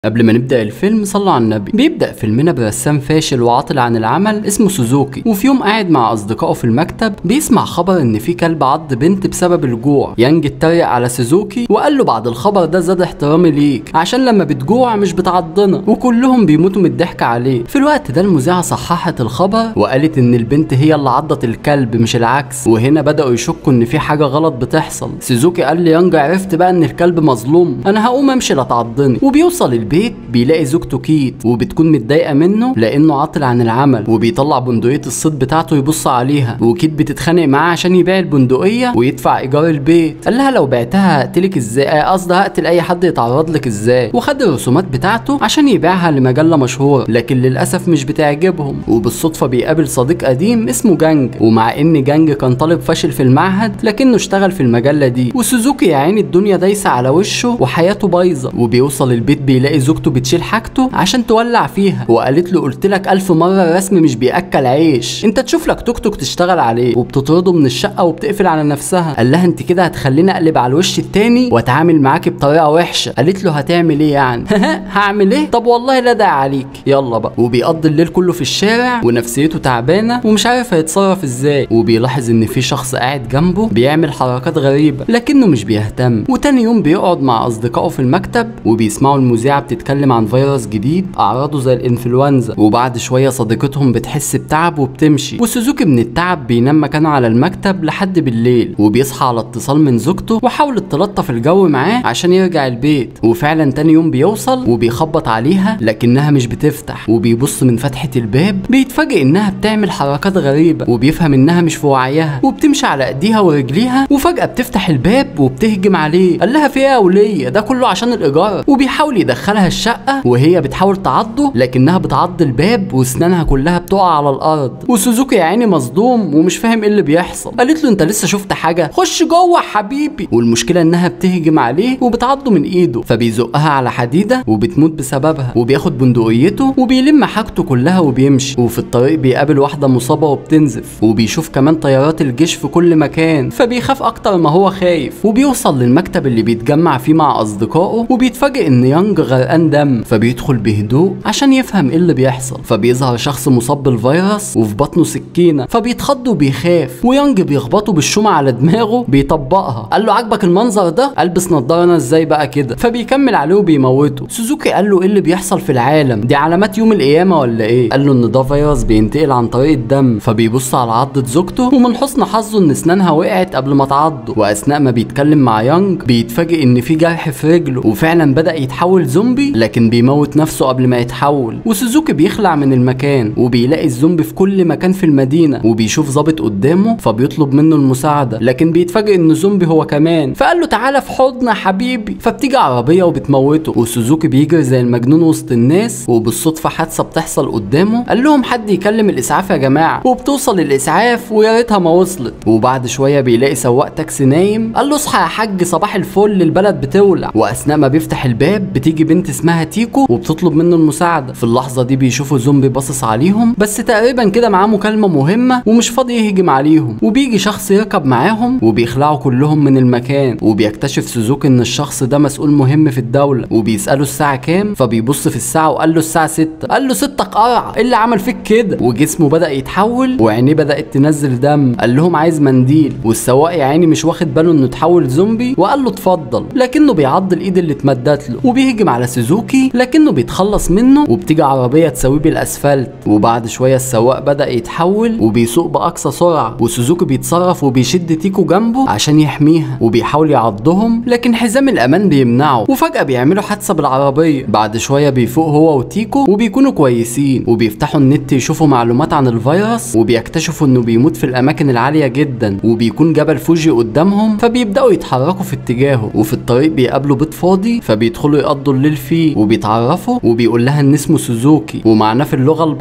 قبل ما نبدأ الفيلم صلوا على النبي بيبدأ فيلمنا برسام فاشل وعاطل عن العمل اسمه سوزوكي وفي يوم قاعد مع أصدقائه في المكتب بيسمع خبر إن في كلب عض بنت بسبب الجوع يانج اتريق على سوزوكي وقال له بعد الخبر ده زاد احترامي ليك عشان لما بتجوع مش بتعضنا وكلهم بيموتوا من الضحك عليه في الوقت ده المذيعة صححت الخبر وقالت إن البنت هي اللي عضت الكلب مش العكس وهنا بدأوا يشكوا إن في حاجة غلط بتحصل سوزوكي قال ليانج عرفت بقى إن الكلب مظلوم أنا هقوم أمشي لا تعضني وبيوصل البيت بيلاقي زوجته كيت وبتكون متضايقه منه لانه عاطل عن العمل وبيطلع بندقيه الصيد بتاعته يبص عليها وكيت بتتخانق معاه عشان يبيع البندقيه ويدفع ايجار البيت قال لها لو بعتها هقتلك ازاي آه، قصدي هقتل اي حد يتعرض لك ازاي وخد الرسومات بتاعته عشان يبيعها لمجله مشهوره لكن للاسف مش بتعجبهم وبالصدفه بيقابل صديق قديم اسمه جانج ومع ان جانج كان طالب فاشل في المعهد لكنه اشتغل في المجله دي وسوزوكي يا عيني الدنيا دايسه على وشه وحياته بايظه وبيوصل البيت بيلاقي زوجته بتشيل حاجته عشان تولع فيها وقالت له قلت لك الف مره الرسم مش بياكل عيش انت تشوف لك توك توك تشتغل عليه وبتطرده من الشقه وبتقفل على نفسها قال لها انت كده هتخليني اقلب على الوش التاني واتعامل معاكي بطريقه وحشه قالت له هتعمل ايه يعني هعمل ايه طب والله لا داعي عليك يلا بقى وبيقضي الليل كله في الشارع ونفسيته تعبانه ومش عارف هيتصرف ازاي وبيلاحظ ان في شخص قاعد جنبه بيعمل حركات غريبه لكنه مش بيهتم وتاني يوم بيقعد مع اصدقائه في المكتب وبيسمعوا المذيعه بتتكلم عن فيروس جديد اعراضه زي الانفلونزا وبعد شويه صديقتهم بتحس بتعب وبتمشي وسوزوكي من التعب بينام مكانه على المكتب لحد بالليل وبيصحى على اتصال من زوجته وحاولت تلطف الجو معاه عشان يرجع البيت وفعلا تاني يوم بيوصل وبيخبط عليها لكنها مش بتفتح وبيبص من فتحه الباب بيتفاجئ انها بتعمل حركات غريبه وبيفهم انها مش في وعيها وبتمشي على ايديها ورجليها وفجاه بتفتح الباب وبتهجم عليه قال لها في ايه يا وليه ده كله عشان الايجار وبيحاول يدخلها الشقه وهي بتحاول تعضه لكنها بتعض الباب واسنانها كلها بتقع على الارض وسوزوكي يا عيني مصدوم ومش فاهم ايه اللي بيحصل قالت له انت لسه شفت حاجه خش جوه يا حبيبي والمشكله انها بتهجم عليه وبتعضه من ايده فبيزقها على حديده وبتموت بسببها وبياخد بندقيته وبيلم حاجته كلها وبيمشي وفي الطريق بيقابل واحده مصابه وبتنزف وبيشوف كمان طيارات الجيش في كل مكان فبيخاف اكتر ما هو خايف وبيوصل للمكتب اللي بيتجمع فيه مع اصدقائه وبيتفاجئ ان يانج غرقان دم فبيدخل بهدوء عشان يفهم ايه اللي بيحصل فبيظهر شخص مصاب بالفيروس وفي بطنه سكينه فبيتخض وبيخاف ويانج بيخبطه بالشومه على دماغه بيطبقها قال له عاجبك المنظر ده البس نضاره انا ازاي بقى كده فبيكمل عليه وبيموته سوزوكي قال له ايه اللي بيحصل في العالم دي علامات يوم القيامه ولا ايه قال له ان ده فيروس بينتقل عن طريق الدم فبيبص على عضه زوجته ومن حسن حظه ان اسنانها وقعت قبل ما تعضه واثناء ما بيتكلم مع يانج بيتفاجئ ان في جرح في رجله وفعلا بدا يتحول زومبي لكن بيموت نفسه قبل ما يتحول وسوزوكي بيخلع من المكان وبيلاقي الزومبي في كل مكان في المدينه وبيشوف ظابط قدامه فبيطلب منه المساعده لكن بيتفاجئ ان زومبي هو كمان فقال له تعالى في حضن يا حبيبي فبتيجي عربيه وبتموته وسوزوكي بيجري زي المجنون وسط الناس وبالصدفه حادثه بتحصل قدامه قال لهم حد يكلم الاسعاف يا جماعه وبتوصل الاسعاف ويا ريتها ما وصلت وبعد شويه بيلاقي سواق تاكسي نايم قال له اصحى يا حاج صباح الفل البلد بتولع واثناء ما بيفتح الباب بتيجي بنت اسمها تيكو وبتطلب منه المساعده في اللحظه دي بيشوفوا زومبي باصص عليهم بس تقريبا كده معاه مكالمه مهمه ومش فاضي يهجم عليهم وبيجي شخص يركب معاهم وبيخلعوا كلهم من المكان وبيكتشف سوزوكي ان الشخص ده مسؤول مهم في الدوله وبيساله الساعه كام فبيبص في الساعه وقال له الساعه 6 قال له ستك قرع ايه اللي عمل فيك كده وجسمه بدا يتحول وعينيه بدات تنزل دم قال لهم عايز منديل والسواق يا عيني مش واخد باله انه اتحول زومبي وقال له اتفضل لكنه بيعض الايد اللي اتمدت له وبيهجم على سوزوكي لكنه بيتخلص منه وبتيجي عربيه تساويه بالاسفلت وبعد شويه السواق بدا يتحول وبيسوق باقصى سرعه وسوزوكي بيتصرف وبيشد تيكو جنبه عشان يحميها وبيحاول يعضهم لكن حزام الامان بيمنعه وفجاه بيعملوا حادثه بالعربيه بعد شويه بيفوق هو وتيكو وبيكونوا كويسين وبيفتحوا النت يشوفوا معلومات عن الفيروس وبيكتشفوا انه بيموت في الاماكن العاليه جدا وبيكون جبل فوجي قدامهم فبيبداوا يتحركوا في اتجاهه وفي الطريق بيقابلوا بيت فاضي فبيدخلوا يقضوا الليل فيه وبيتعرفوا وبيقول لها ان اسمه سوزوكي ومعناه في اللغه البطل قالت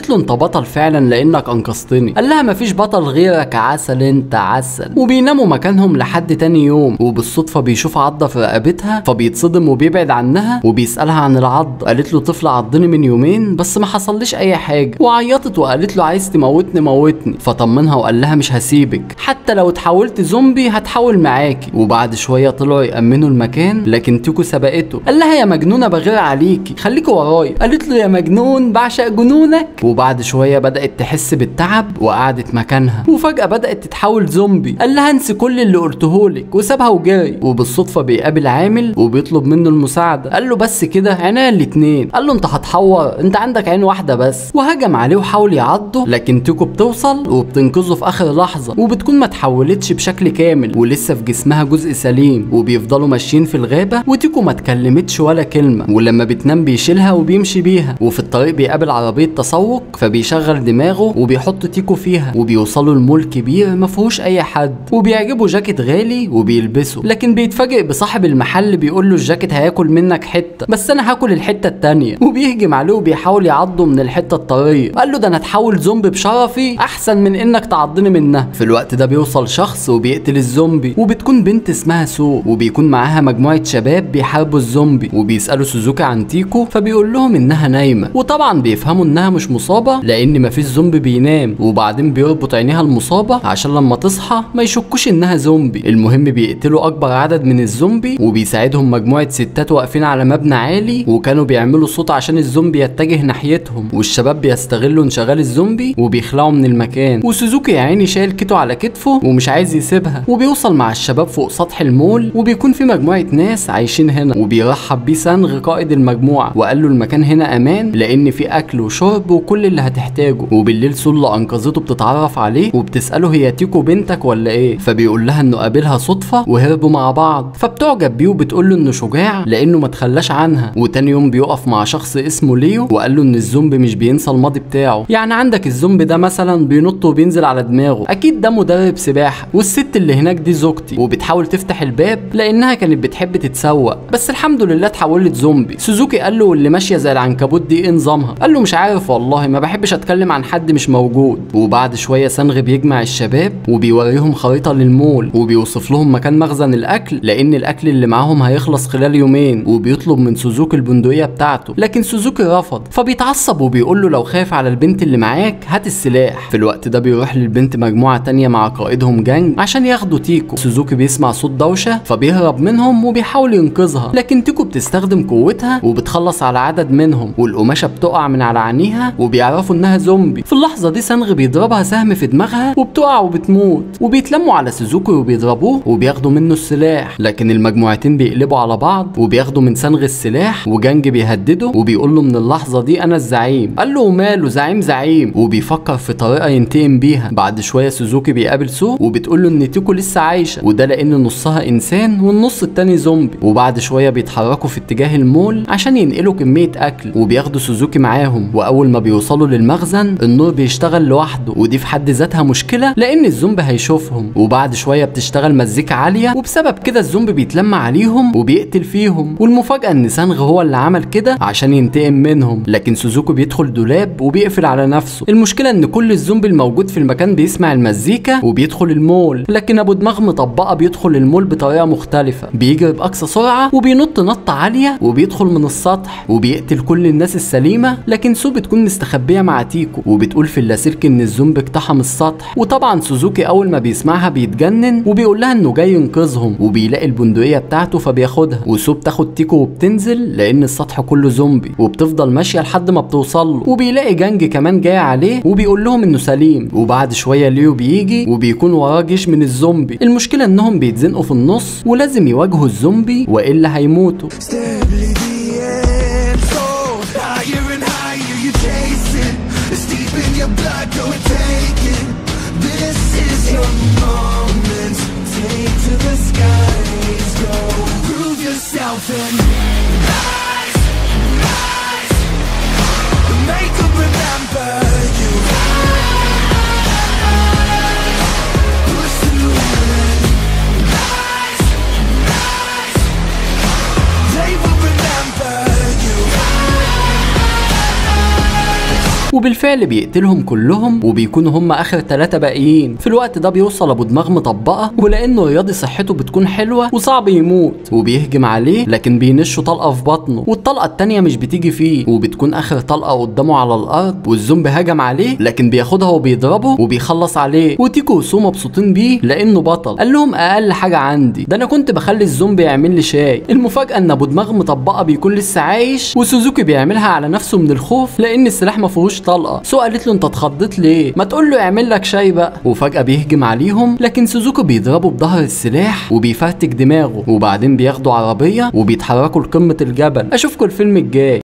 قالت له انت بطل فعلا لانك انقذتني قال لها مفيش بطل غيرك عسل انت عسل وبيناموا مكانهم لحد تاني يوم وبالصدفه بيشوف عضه في رقبتها فبيتصدم وبيبعد عنها وبيسالها عن العض قالت له طفل عضني من يومين بس ما حصليش اي حاجه وعيطت وقالت له عايز تموتني موتني فطمنها وقال لها مش هسيبك حتى لو اتحولت زومبي هتحول معاكي وبعد شويه طلعوا يامنوا المكان لكن تيكو سبقته قال لها يا مجنونه بغير عليكي خليكي ورايا قالت له يا مجنون بعشق جنونك وبعد شويه بدات تحس بالتعب وقعدت مكانها وفجاه بدات تتحول زومبي قال لها انسي كل اللي قلتهولك وسابها وجري وبالصدفه بيقابل عامل وبيطلب منه المساعده قال له بس كده عينيا الاتنين قال له انت هتحور انت عندك عين واحده بس وهجم عليه وحاول يعضه لكن تيكو بتوصل وبتنقذه في اخر لحظه وبتكون ما اتحولتش بشكل كامل ولسه في جسمها جزء سليم وبيفضلوا ماشيين في الغابه وتيكو ما اتكلمتش ولا كلمه ولما بتنام بيشيلها وبيمشي بيها وفي الطريق بيقابل عربيه تسوق فبيشغل دماغه وبيحط تيكو فيها وبيوصلوا لمول كبير ما فيهوش اي حد وبيعجبه جاكيت غالي وبيلبسه لكن بيتفاجئ بصاحب المحل بيقول له الجاكيت هياكل منك حته بس انا هاكل الحته التانيه وبيهجم عليه وبيحاول يعضه من الحته الطريه قال له ده انا اتحول زومبي بشرفي احسن من انك تعضني منها في الوقت ده بيوصل شخص وبيقتل الزومبي وبتكون بنت اسمها سو وبيكون معاها مجموعه شباب بيحاربوا الزومبي وبيسالوا سوزوكي عن تيكو فبيقول لهم انها نايمه وطبعا بيفهموا انها مش مصابه لان مفيش زومبي بينام وبعدين بيربط عينيها المصابه عشان لما تصحى ما يشكوش انها زومبي المهم بيقتلوا اكبر عدد من الزومبي وبيساعدهم مجموعه ستات واقفين على مبنى عالي وكانوا بيعملوا صوت عشان الزومبي يتجه ناحيتهم والشباب بيستغلوا انشغال الزومبي وبيخلعوا من المكان وسوزوكي يا عيني شايل كيتو على كتفه ومش عايز يسيبها وبيوصل مع الشباب فوق سطح المول وبيكون في مجموعه ناس عايشين هنا وبيرحب بيه سانغ قائد المجموعه وقال له المكان هنا امان لان في اكل وشرب وكل اللي هتحتاجه وبالليل سله انقذته بتتعرف عليه وبتساله هي تيكو بنتك ولا ايه فبيقول لها انه قابلها صدفه وهربوا مع بعض فبتعجب بيه وبتقول له انه شجاع لانه ما تخلاش عنها وتاني يوم بيقف مع شخص اسمه ليو وقال له ان الزومبي مش بينسى الماضي بتاعه يعني عندك الزومبي ده مثلا بينط وبينزل على دماغه اكيد ده مدرب سباحه والست اللي هناك دي زوجتي وبتحاول تفتح الباب لانها كانت بتحب تتسوق بس الحمد لله اتحولت زومبي سوزوكي قال له واللي ماشيه زي العنكبوت دي ايه نظامها قال له مش عارف والله ما بحبش اتكلم عن حد مش موجود وبعد شويه سانغ بيجمع الشباب وبيوريهم خريطه للمول وبيوصف لهم مكان مخزن الاكل لان الاكل اللي معاهم هيخلص خلال يومين وبيطلب من سوزوكي البندقيه بتاعته لكن سوزوكي رفض فبيتعصب وبيقول له لو خايف على البنت اللي معاك هات السلاح في الوقت ده بيروح للبنت مجموعه تانية مع قائدهم جانج عشان ياخدوا تيكو سوزوكي بيسمع صوت دوشه فبيهرب منهم وبيحاول ينقذها لكن تيكو بتستخدم قوتها وبتخلص على عدد منهم والقماشه بتقع من على عينيها وبيعرفوا انها زومبي في اللحظه دي سانغ بيضربها سهم في دماغها وبتقع وبتموت وبيتلموا على سوزوكي وبيضربوه وبياخدوا منه السلاح لكن المجموعتين بيقلبوا على بعض وبياخدوا من سانغ السلاح وجانج بيهدده وبيقول له من اللحظه دي انا الزعيم قال له وماله زعيم زعيم وبيفكر في طريقه ينتقم بيها بعد شويه سوزوكي بيقابل سو وبتقول له ان تيكو لسه عايشه وده لان نصها انسان والنص التاني زومبي وبعد شويه بيتحركوا في اتجاه المول عشان ينقلوا كميه اكل وبياخدوا سوزوكي معاهم واول ما بيوصلوا للمخزن النور بيشتغل لوحده ودي في حد ذاتها مشكله لان الزومبي هيشوفهم وبعد شويه بتشتغل مزيكا عاليه وبسبب كده الزومبي بيتلم عليهم وبيقتل فيهم والمفاجاه ان سانغ هو اللي عمل كده عشان ينتقم منهم لكن سوزوكي بيدخل دولاب وبيقفل على نفسه المشكله ان كل الزومبي الموجود في المكان بيسمع المزيكا وبيدخل المول لكن ابو دماغ مطبقه بيدخل المول بطريقه مختلفه بيجري باقصى سرعه وبينط نطه عاليه وبيدخل من السطح وبيقتل كل الناس السليمه لكن سو بتكون مستخبيه مع تيكو وبتقول في اللاسلكي ان الزومبي اقتحم السطح وطبعا سوزوكي اول ما بيسمعها بيتجنن وبيقول لها انه جاي ينقذهم وبيلاقي البندقيه بتاعته فبياخدها وسو بتاخد تيكو وبتنزل لان السطح كله زومبي وبتفضل ماشيه لحد ما بتوصل له وبيلاقي جانج كمان جاي عليه وبيقول لهم انه سليم وبعد شويه ليو بيجي وبيكون وراه جيش من الزومبي المشكله انهم بيتزنقوا في النص ولازم يواجهوا الزومبي والا هيموتوا Steadily the end, so higher and higher you chase it. It's deep in your blood, go and take it. This is your moment. Take to the skies, go prove yourself and rise, rise. Make them remember you. Push through and rise, rise. They will وبالفعل بيقتلهم كلهم وبيكونوا هم اخر ثلاثة باقيين في الوقت ده بيوصل ابو دماغ مطبقة ولانه رياضي صحته بتكون حلوة وصعب يموت وبيهجم عليه لكن بينشه طلقة في بطنه والطلقة التانية مش بتيجي فيه وبتكون اخر طلقة قدامه على الارض والزومبي هجم عليه لكن بياخدها وبيضربه وبيخلص عليه وتيكو وسو مبسوطين بيه لانه بطل قال لهم اقل حاجة عندي ده انا كنت بخلي الزومبي يعمل لي شاي المفاجأة ان ابو دماغ مطبقة بيكون لسه عايش وسوزوكي بيعملها على نفسه من الخوف لان السلاح ما فيهوش طلقة سو قالت له انت اتخضيت ليه ما تقول له يعمل لك شاي بقى وفجأة بيهجم عليهم لكن سوزوكي بيضربه بظهر السلاح وبيفرتك دماغه وبعدين بياخدوا عربية وبيتحركوا لقمة الجبل اشوفكم الفيلم الجاي